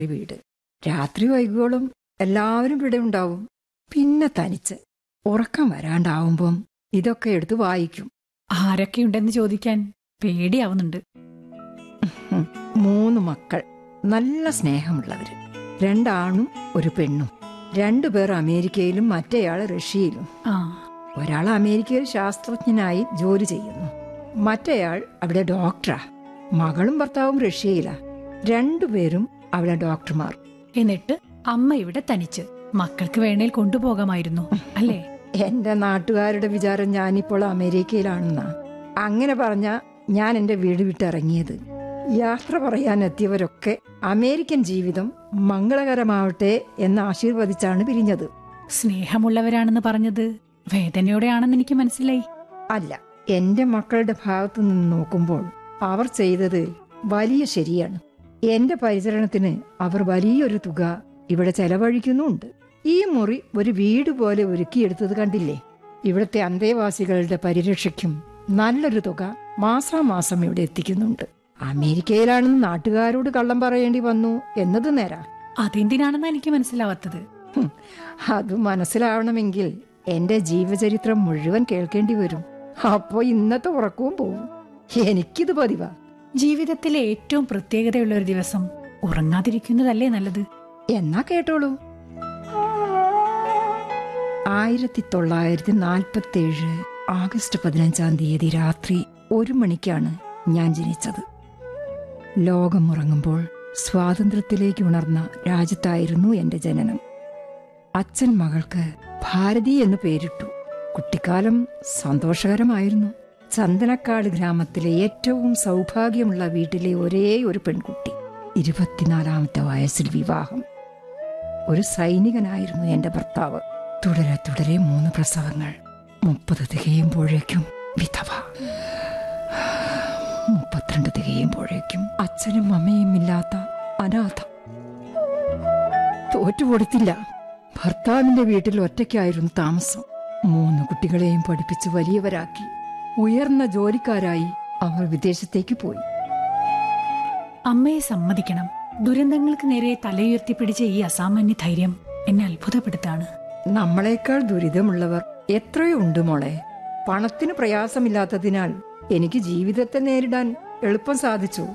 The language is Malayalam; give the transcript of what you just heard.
വീട് രാത്രി വൈകുവോളും എല്ലാവരും ഇവിടെ ഉണ്ടാവും പിന്നെ തനിച്ച് ഉറക്കം വരാണ്ടാവുമ്പം ഇതൊക്കെ എടുത്ത് വായിക്കും ആരൊക്കെയുണ്ടെന്ന് ചോദിക്കാൻ പേടിയാവുന്നുണ്ട് ഉം. മൂന്ന് മക്കൾ നല്ല സ്നേഹമുള്ളവര് രണ്ടാണും ഒരു പെണ്ണും രണ്ടുപേർ അമേരിക്കയിലും മറ്റേയാൾ റഷ്യയിലും ആ ഒരാൾ അമേരിക്കയിൽ ശാസ്ത്രജ്ഞനായി ജോലി ചെയ്യുന്നു മറ്റേയാൾ അവിടെ ഡോക്ടറാ മകളും ഭർത്താവും റഷ്യയിലാ രണ്ടുപേരും അവിടെ ഡോക്ടർമാർ എന്നിട്ട് അമ്മ ഇവിടെ തനിച്ച് മക്കൾക്ക് വേണേൽ കൊണ്ടുപോകാമായിരുന്നു അല്ലേ എന്റെ നാട്ടുകാരുടെ വിചാരം ഞാനിപ്പോൾ അമേരിക്കയിലാണെന്നാ അങ്ങനെ പറഞ്ഞ ഞാൻ എന്റെ വീട് വിട്ടിറങ്ങിയത് യാത്ര പറയാൻ എത്തിയവരൊക്കെ അമേരിക്കൻ ജീവിതം മംഗളകരമാവട്ടെ എന്ന് ആശീർവദിച്ചാണ് പിരിഞ്ഞത് സ്നേഹമുള്ളവരാണെന്ന് പറഞ്ഞത് വേദനയോടെയാണെന്ന് എനിക്ക് മനസ്സിലായി അല്ല എന്റെ മക്കളുടെ ഭാഗത്തു നിന്ന് നോക്കുമ്പോൾ അവർ ചെയ്തത് വലിയ ശരിയാണ് എന്റെ പരിചരണത്തിന് അവർ വലിയൊരു തുക ഇവിടെ ചെലവഴിക്കുന്നുണ്ട് ഈ മുറി ഒരു വീട് പോലെ ഒരുക്കിയെടുത്തത് കണ്ടില്ലേ ഇവിടുത്തെ അന്തേവാസികളുടെ പരിരക്ഷയ്ക്കും നല്ലൊരു തുക മാസാമാസം ഇവിടെ എത്തിക്കുന്നുണ്ട് അമേരിക്കയിലാണെന്ന് നാട്ടുകാരോട് കള്ളം പറയേണ്ടി വന്നു എന്നത് നേരാ അതെന്തിനാണെന്ന് എനിക്ക് മനസ്സിലാവാത്തത് ഹും, അത് മനസ്സിലാവണമെങ്കിൽ എന്റെ ജീവചരിത്രം മുഴുവൻ കേൾക്കേണ്ടി വരും അപ്പോ ഇന്നത്തെ ഉറക്കവും പോവും എനിക്കിത് പതിവാ ജീവിതത്തിലെ ഏറ്റവും പ്രത്യേകതയുള്ള ഒരു ദിവസം ഉറങ്ങാതിരിക്കുന്നതല്ലേ നല്ലത് എന്നാ കേട്ടോളൂ ആയിരത്തി തൊള്ളായിരത്തി നാൽപ്പത്തി ഏഴ് ആഗസ്റ്റ് പതിനഞ്ചാം തീയതി രാത്രി ഒരു മണിക്കാണ് ഞാൻ ജനിച്ചത് ലോകം ഉറങ്ങുമ്പോൾ സ്വാതന്ത്ര്യത്തിലേക്ക് ഉണർന്ന രാജ്യത്തായിരുന്നു എന്റെ ജനനം അച്ഛൻ മകൾക്ക് ഭാരതി എന്ന് പേരിട്ടു കുട്ടിക്കാലം സന്തോഷകരമായിരുന്നു ചന്ദനക്കാട് ഗ്രാമത്തിലെ ഏറ്റവും സൗഭാഗ്യമുള്ള വീട്ടിലെ ഒരേ ഒരു പെൺകുട്ടി ഇരുപത്തിനാലാമത്തെ വയസ്സിൽ വിവാഹം ഒരു സൈനികനായിരുന്നു എന്റെ ഭർത്താവ് തുടരെ തുടരെ മൂന്ന് പ്രസവങ്ങൾ മുപ്പത് തികയുമ്പോഴേക്കും വിധവ മുപ്പത്തിരണ്ട് തികയുമ്പോഴേക്കും അച്ഛനും അമ്മയും ഇല്ലാത്ത അനാഥ തോറ്റുകൊടുത്തില്ല ഭർത്താവിന്റെ വീട്ടിൽ ഒറ്റയ്ക്കായിരുന്നു താമസം മൂന്ന് കുട്ടികളെയും പഠിപ്പിച്ച് വലിയവരാക്കി ഉയർന്ന ജോലിക്കാരായി അവർ വിദേശത്തേക്ക് പോയി അമ്മയെ സമ്മതിക്കണം ദുരന്തങ്ങൾക്ക് നേരെ തലയുയർത്തി പിടിച്ച ഈ അസാമാന്യ ധൈര്യം എന്നെ അത്ഭുതപ്പെടുത്താണ് നമ്മളെക്കാൾ ദുരിതമുള്ളവർ എത്രയോ ഉണ്ട് മോളെ പണത്തിന് പ്രയാസമില്ലാത്തതിനാൽ എനിക്ക് ജീവിതത്തെ നേരിടാൻ എളുപ്പം സാധിച്ചു